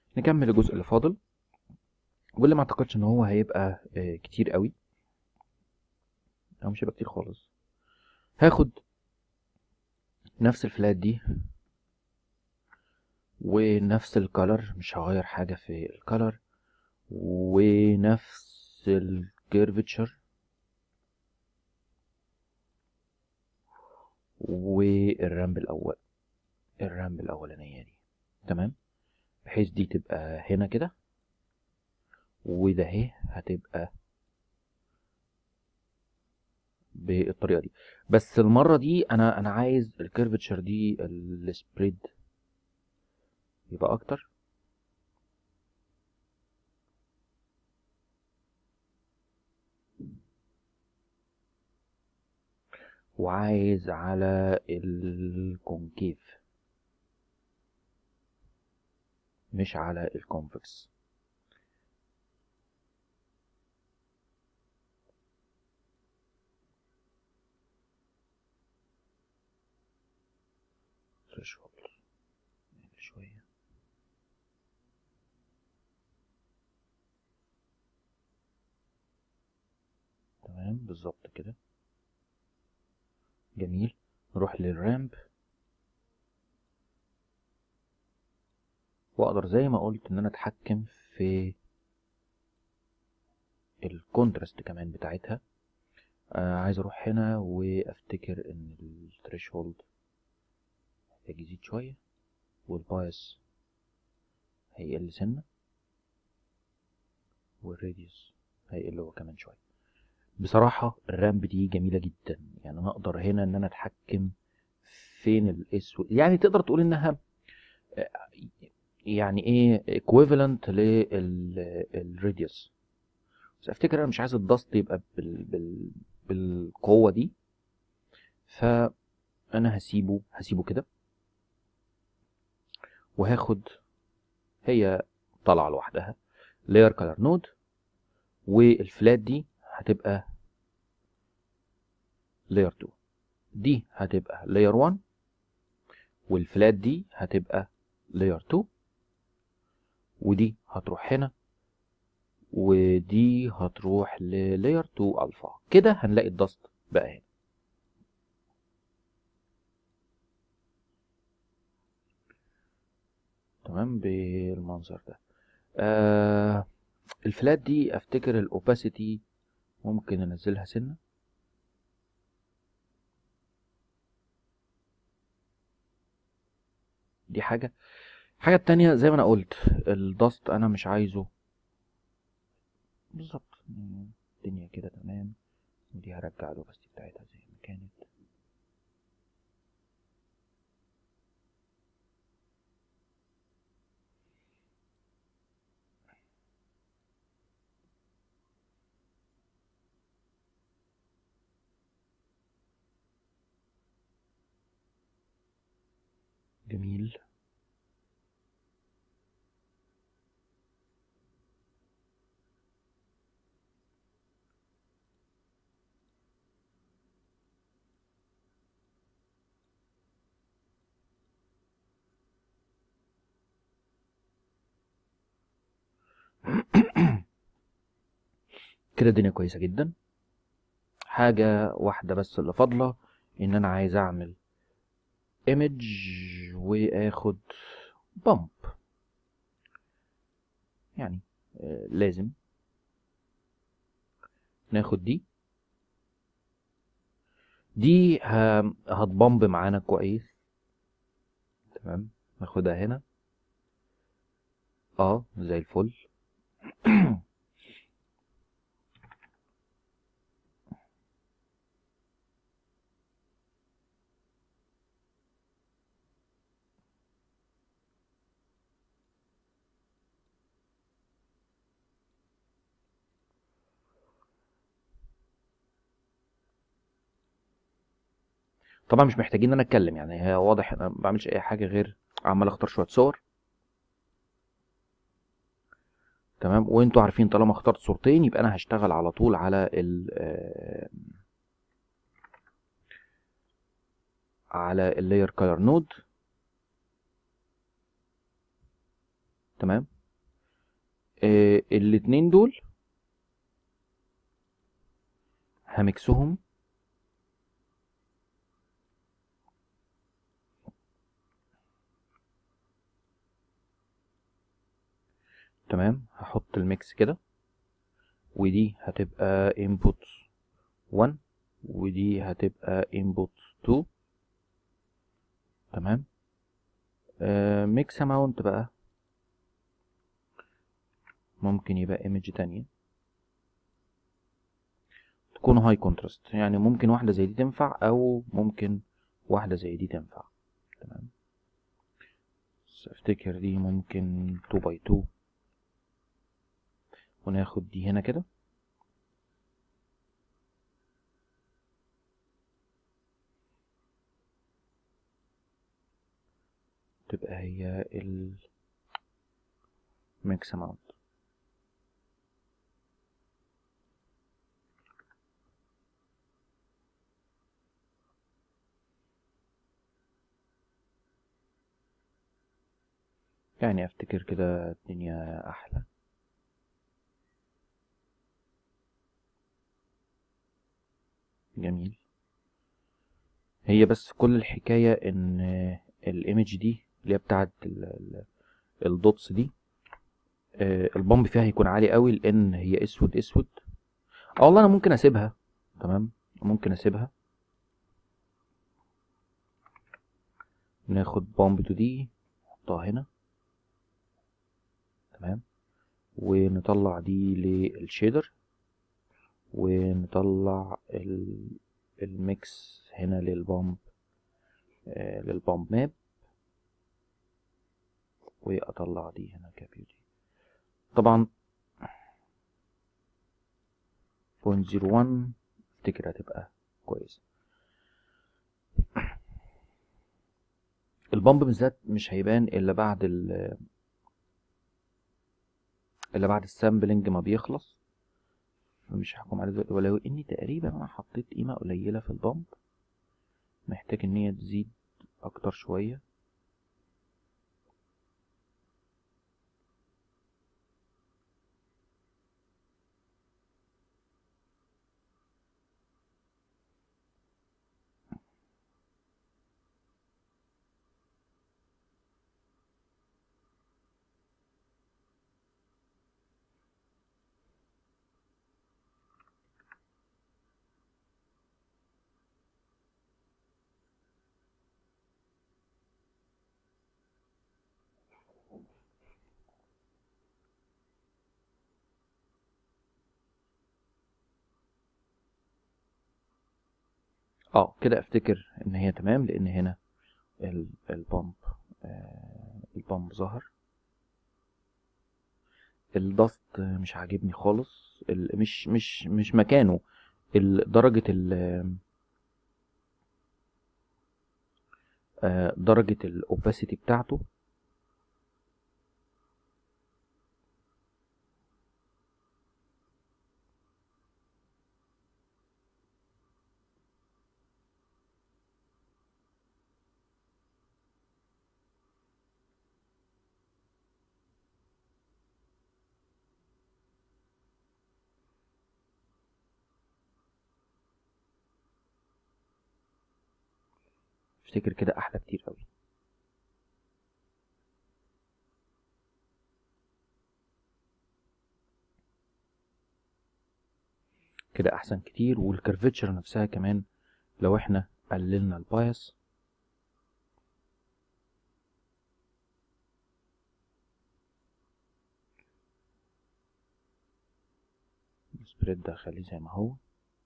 نكمل الجزء اللي فاضل واللي ما اعتقدش ان هو هيبقى آه، كتير قوي او مش هيبقى كتير خالص هاخد نفس الفلات دي ونفس الكالر مش هغير حاجة في الكالر ونفس الكيرفتشر والرامب الاول الرامب الاولانية دي تمام بحيث دي تبقى هنا كده وده اهي هتبقى بالطريقه دي بس المره دي انا انا عايز الكيرفتشر دي السبريد يبقى اكتر وعايز على الكونكيف مش على الكونفكس threshold نقل شوية تمام بالظبط كده جميل نروح للرامب واقدر زي ما قلت ان انا اتحكم في الكونتراست كمان بتاعتها آه عايز اروح هنا وافتكر ان الثريشولد محتاج يزيد شوية والبايس هيقل سنة والراديوس هيقل هو كمان شوية بصراحة الرامب دي جميلة جدا يعني انا اقدر هنا ان انا اتحكم فين الاسود يعني تقدر تقول انها آه، يعني ايه equivalent للراديوس بس افتكر انا مش عايز الضغط يبقى بال بال بالقوة دي فانا هسيبه هسيبه كده وهاخد هي طالعة لوحدها layer color node والفلات دي هتبقى layer 2 دي هتبقى layer 1 والفلات دي هتبقى layer 2 ودي هتروح هنا ودي هتروح للاير 2 الفا كده هنلاقي الدست بقى هنا تمام بالمنظر ده آه الفلات دي افتكر الاوباسيتي ممكن انزلها سنه دي حاجه الحاجه التانية زي ما انا قلت الدست انا مش عايزه بالظبط الدنيا كده تمام ودي هرجع الاوباسيتي بتاعتها زي ما كانت جميل كده الدنيا كويسة جدا حاجة واحدة بس اللي فاضلة ان انا عايز اعمل ايمج واخد بامب يعني آه، لازم ناخد دي دي ه- هتبامب معانا كويس تمام ناخدها هنا اه زي الفل طبعا مش محتاجين ان انا اتكلم يعني هي واضح انا ما بعملش اي حاجه غير عمال اختار شويه صور تمام وانتوا عارفين طالما اخترت صورتين يبقى انا هشتغل على طول على ال آه، على اللاير كولر نود تمام آه الاتنين دول همكسهم تمام هحط الميكس كده ودي هتبقى input 1 ودي هتبقى input 2 تمام ميكس اماونت بقى ممكن يبقى ايمج تانية تكون هاي كونتراست يعني ممكن واحدة زي دي تنفع او ممكن واحدة زي دي تنفع تمام بس افتكر دي ممكن 2 باي 2 وناخد دي هنا كده تبقى هي ال mix amount يعني افتكر كده الدنيا احلى جميل هي بس كل الحكاية ان الايمج دي اللي هي بتاعت الدوتس دي آه، البامب فيها هيكون عالي قوي لان هي اسود اسود اه والله انا ممكن اسيبها تمام ممكن اسيبها ناخد بامب تو دي نحطها هنا تمام ونطلع دي للشيدر ونطلع ال- الميكس هنا للبامب آه، للبامب ماب واطلع دي هنا كبيوتي طبعا بوينت زيرو وان افتكر هتبقى كويسة البامب بالذات مش هيبان الا بعد ال الا بعد السامبلنج ما بيخلص فمش هحكم عليه دلوقتي ولو اني تقريبا انا حطيت قيمة قليلة في البامب محتاج ان هي تزيد اكتر شوية اه كده افتكر ان هي تمام لان هنا ال- البامب آه، البامب ظهر الضغط مش عاجبني خالص ال- مش مش مش مكانه ال- درجة ال آه، درجة الاوباسيتي بتاعته افتكر كده احلى كتير قوي كده احسن كتير والكرفتشر نفسها كمان لو احنا قللنا البايس السبريد ده خليه زي ما هو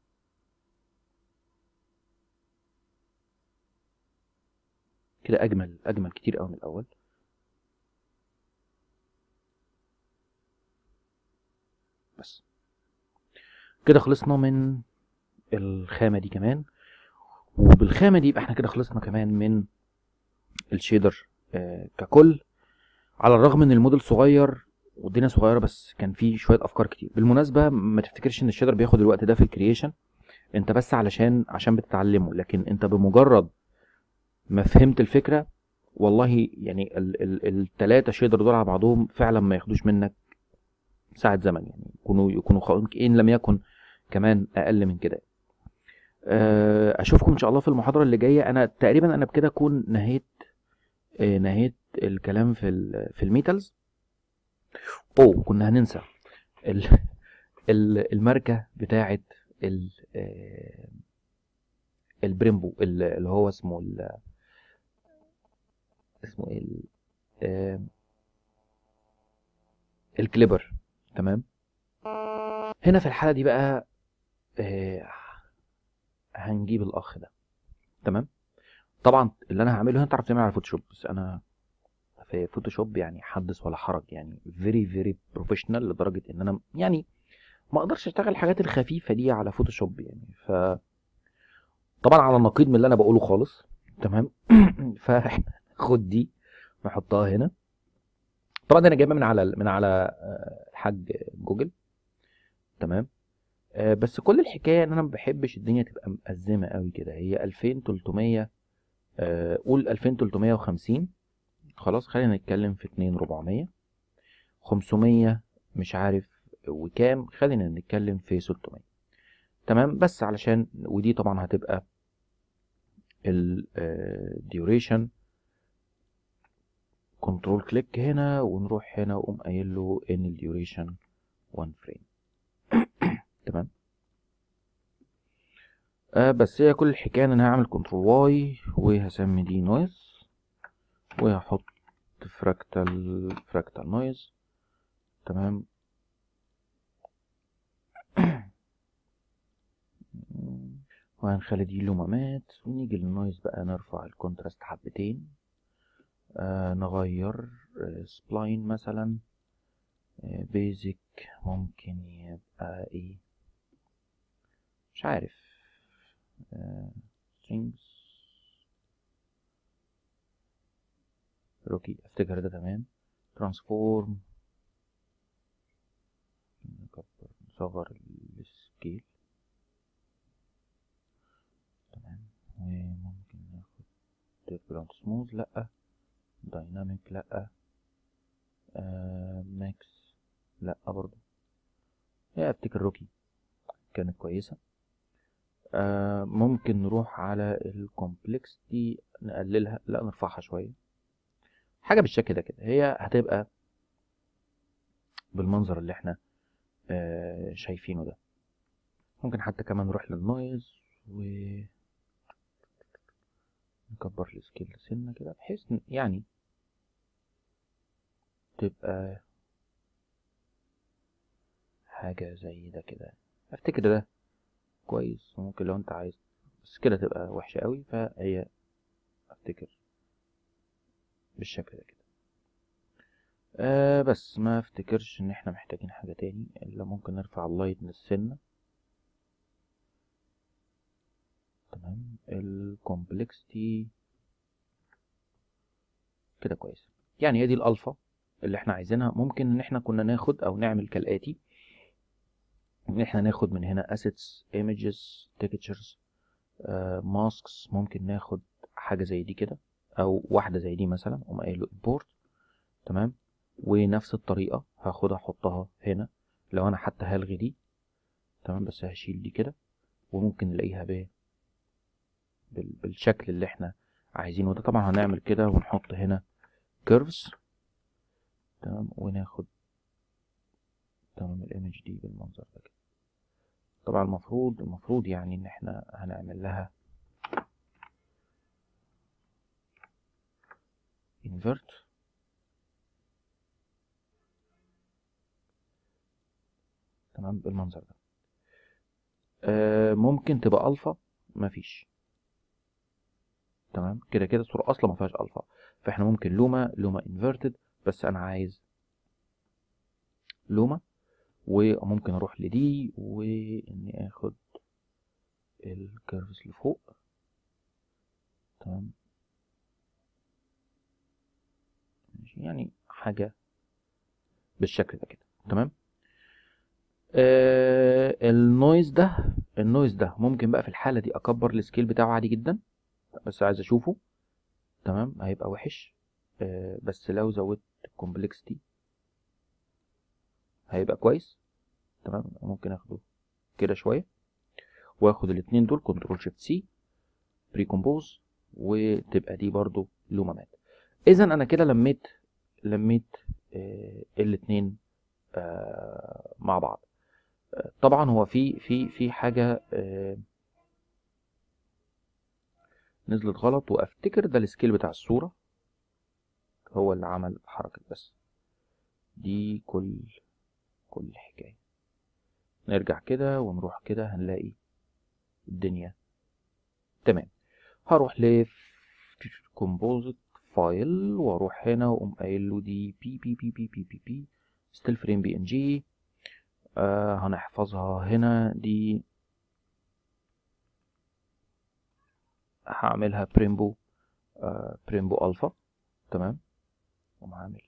كده اجمل اجمل كتير قوي من الاول بس كده خلصنا من الخامة دي كمان وبالخامة دي يبقى احنا كده خلصنا كمان من الشيدر آه ككل على الرغم ان الموديل صغير والدنيا صغيرة بس كان فيه شوية افكار كتير بالمناسبة ما تفتكرش ان الشيدر بياخد الوقت ده في الكرييشن انت بس علشان عشان بتتعلمه لكن انت بمجرد ما فهمت الفكرة والله يعني ال ال التلاتة شيدر دول على بعضهم فعلا ما ياخدوش منك ساعة زمن يعني يكونوا يكونوا خ... ان لم يكن كمان اقل من كده آه، اشوفكم ان شاء الله في المحاضره اللي جايه انا تقريبا انا بكده اكون نهيت آه، نهيت الكلام في ال- في الميتالز اوه كنا هننسى ال- ال- الماركه بتاعه ال- آه، البريمبو ال- اللي هو اسمه ال- اسمه ايه ال- آه، الكليبر تمام هنا في الحاله دي بقى آه، هنجيب الاخ ده تمام طبعا اللي انا هعمله هنا تعرف تعمل على فوتوشوب بس انا في فوتوشوب يعني حدث ولا حرج يعني فيري فيري بروفيشنال لدرجه ان انا يعني ما اقدرش اشتغل الحاجات الخفيفه دي على فوتوشوب يعني ف طبعا على النقيض من اللي انا بقوله خالص تمام فاحنا خد دي نحطها هنا طبعا دي انا جايبها من على من على آه، الحاج جوجل تمام آه، بس كل الحكايه ان انا ما بحبش الدنيا تبقى مأزمه قوي كده هي 2300 آه، قول 2350 خلاص خلينا نتكلم في 2400 500 مش عارف وكام خلينا نتكلم في 600 تمام بس علشان ودي طبعا هتبقى الديوريشن كنترول كليك هنا ونروح هنا واقوم قايل له ان الديوريشن 1 فريم تمام آه بس هي كل الحكايه ان انا هعمل كنترول واي وهسمي دي نويز وهحط فراكتال فراكتال نويز تمام وهنخلي دي لومامات ونيجي للنويز بقى نرفع الكونتراست حبتين آه نغير آه سبلاين مثلا آه بيزك ممكن يبقى ايه مش عارف آه strings روكي افتكر ده تمام ترانسفورم نكبر نصغر السكيل تمام وممكن ناخد تيربلانت سموث لأ دايناميك لأ آه ماكس لأ برضو هي افتكر روكي كانت كويسة آه ممكن نروح على الكومبلكسيتي نقللها لا نرفعها شوية حاجة بالشكل ده كده هي هتبقى بالمنظر اللي احنا آه شايفينه ده ممكن حتى كمان نروح للنويز و نكبر السكيل سنة كده بحيث ن- يعني تبقى حاجة زي ده كده افتكر ده كويس ممكن لو انت عايز بس كده تبقى وحشة قوي فهي افتكر بالشكل ده كده آه بس ما افتكرش ان احنا محتاجين حاجة تاني الا ممكن نرفع اللايت من السنة تمام الكومبلكسيتي كده كويس يعني هي دي الالفا اللي احنا عايزينها ممكن ان احنا كنا ناخد او نعمل كالاتي ان احنا ناخد من هنا assets images textures آه masks ممكن ناخد حاجة زي دي كده او واحدة زي دي مثلا اقوم قايل له import تمام ونفس الطريقة هاخدها احطها هنا لو انا حتى هلغي دي تمام بس هشيل دي كده وممكن نلاقيها ب بال- بالشكل اللي احنا عايزينه وده طبعا هنعمل كده ونحط هنا كيرفز تمام وناخد تمام الايمج دي بالمنظر ده كده طبعا المفروض المفروض يعني ان احنا هنعمل لها invert تمام بالمنظر ده آه ممكن تبقى الفا مفيش تمام كده كده الصورة اصلا ما فيهاش الفا فاحنا ممكن لوما لوما انفيرتد بس انا عايز لوما وممكن اروح لدي واني اخد الكيرفز لفوق تمام ماشي يعني حاجة بالشكل ده كده تمام آه النويز ده النويز ده ممكن بقى في الحالة دي اكبر السكيل بتاعه عادي جدا بس عايز اشوفه تمام هيبقى وحش آه بس لو زودت الكومبلكسيتي هيبقى كويس تمام ممكن اخده كده شويه واخد الاتنين دول كنترول شيفت سي بري كومبوز وتبقى دي برضو لومامات اذا انا كده لميت لميت آه الاتنين آه مع بعض آه طبعا هو في في في حاجه آه نزلت غلط وافتكر ده السكيل بتاع الصوره هو اللي عمل حركه بس دي كل كل الحكايه نرجع كده ونروح كده هنلاقي الدنيا تمام هروح ل كومبوزيت فايل واروح هنا واقوم قايل له دي بي بي بي بي بي بي بي ستيل فريم بي ان جي آه هنحفظها هنا دي هعملها بريمبو آه بريمبو الفا تمام اقوم عامل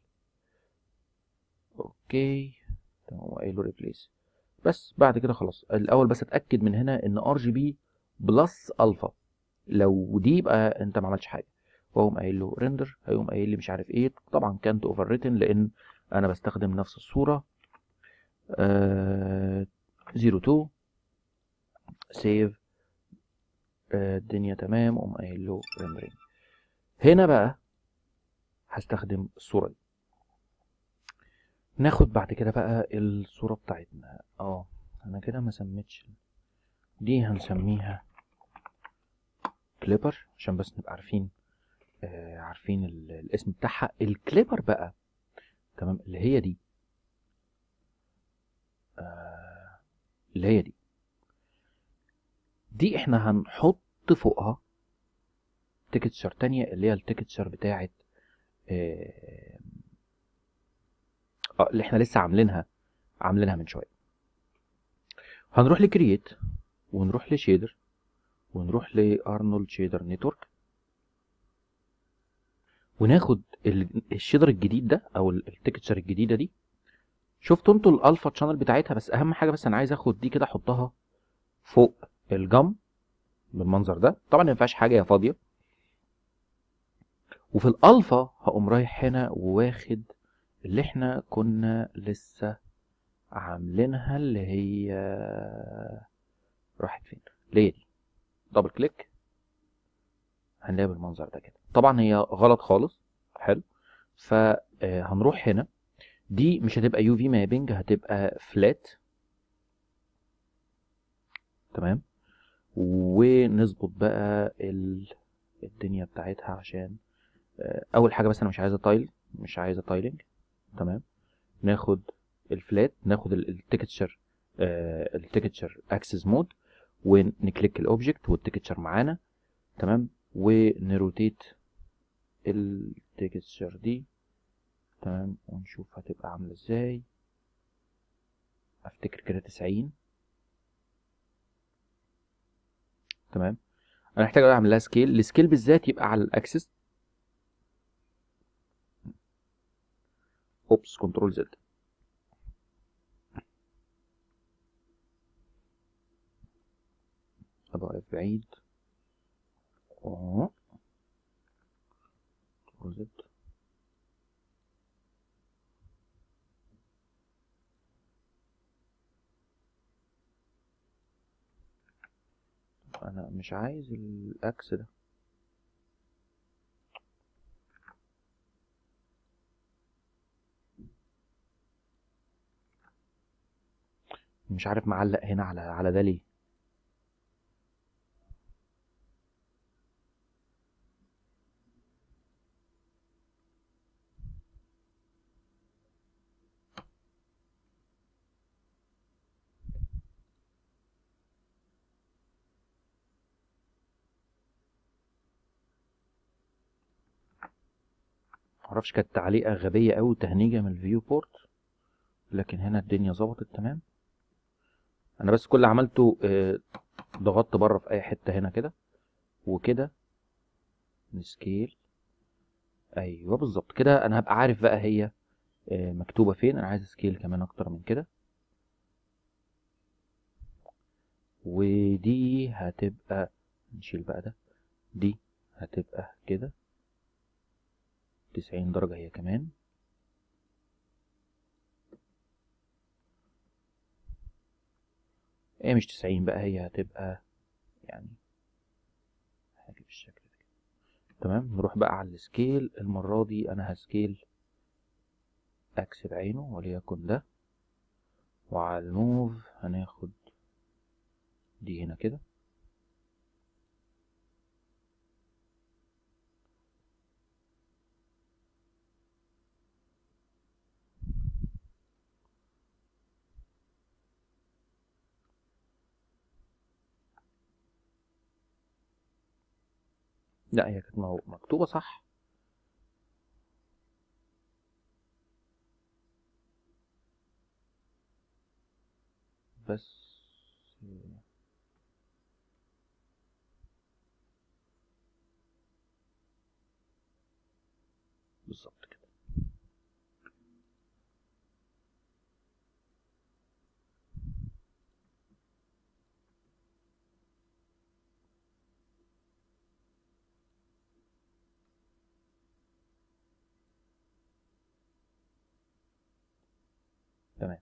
اوكي تمام قايل له ريبليس بس بعد كده خلاص الاول بس اتاكد من هنا ان ار جي بي بلس الفا لو دي يبقى انت ما عملتش حاجه واقوم قايل له ريندر هيقوم قايل لي مش عارف ايه طبعا كانت اوفر ريتن لان انا بستخدم نفس الصوره آه 02 سيف آه الدنيا تمام اقوم قايل له ريندرينج هنا بقى هستخدم الصوره دي ناخد بعد كده بقى الصورة بتاعتنا اه انا كده ما سميتش دي هنسميها كليبر عشان بس نبقى عارفين آه عارفين الاسم بتاعها الكليبر بقى تمام اللي هي دي آه اللي هي دي دي احنا هنحط فوقها تيكتشر تانية اللي هي التيكتشر بتاعت آه اه اللي احنا لسه عاملينها عاملينها من شويه هنروح لكرييت ونروح لشيدر ونروح لارنولد شيدر نتورك وناخد الشيدر الجديد ده او التكتشر الجديده دي شفتوا انتوا الالفا تشانل بتاعتها بس اهم حاجه بس انا عايز اخد دي كده احطها فوق الجم بالمنظر ده طبعا ما ينفعش حاجه هي فاضيه وفي الالفا هقوم رايح هنا وواخد اللي احنا كنا لسه عاملينها اللي هي راحت فين اللي هي دي دبل كليك هنلاقيها بالمنظر ده كده طبعا هي غلط خالص حلو فهنروح هنا دي مش هتبقى يو في مابنج هتبقى فلات تمام ونظبط بقى الدنيا بتاعتها عشان اول حاجه بس انا مش عايزه تايل مش عايزه تايلنج تمام ناخد الفلات ناخد التكتشر آه التكتشر اكسس مود ونكليك الاوبجكت والتكتشر معانا تمام ونروتيت التكتشر دي تمام ونشوف هتبقى عامله ازاي افتكر كده تسعين تمام انا محتاج اعمل لها سكيل السكيل بالذات يبقى على الاكسس اوبس كنترول زد اضغط بعيد اه كنترول زد انا مش عايز الاكس ده مش عارف معلق هنا على على ده ليه معرفش كانت تعليقه غبيه قوي تهنيجه من الفيو بورت لكن هنا الدنيا ظبطت تمام انا بس كل اللي عملته آه، ضغطت بره في اي حته هنا كده وكده نسكيل ايوه بالظبط كده انا هبقى عارف بقى هي آه، مكتوبه فين انا عايز سكيل كمان اكتر من كده ودي هتبقى نشيل بقى ده دي هتبقى كده تسعين درجة هي كمان هي مش تسعين بقى هي هتبقى يعني حاجة بالشكل ده كده. تمام نروح بقى على السكيل المرة دي أنا هسكيل أكس بعينه وليكن ده وعلى الموف هناخد دي هنا كده لا هي كانت مو- مكتوبة صح بس بالظبط كده تمام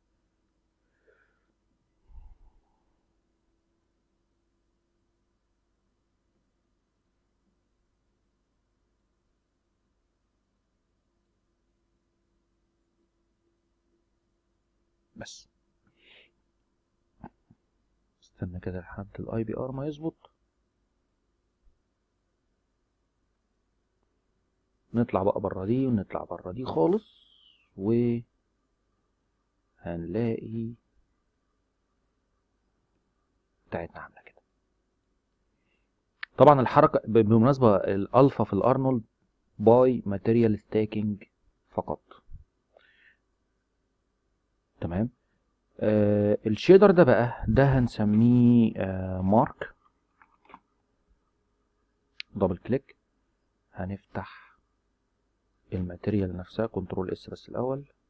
بس استنى كده لحد الاي بي ار ما يظبط نطلع بقى بره دي ونطلع بره دي خالص و هنلاقي بتاعتنا عامله كده طبعا الحركه ب- بالمناسبه الالفا في الارنولد باي ماتيريال ستاكينج فقط تمام آه الشيدر ده بقى ده هنسميه آه مارك دبل كليك هنفتح الماتيريال نفسها كنترول اس بس الاول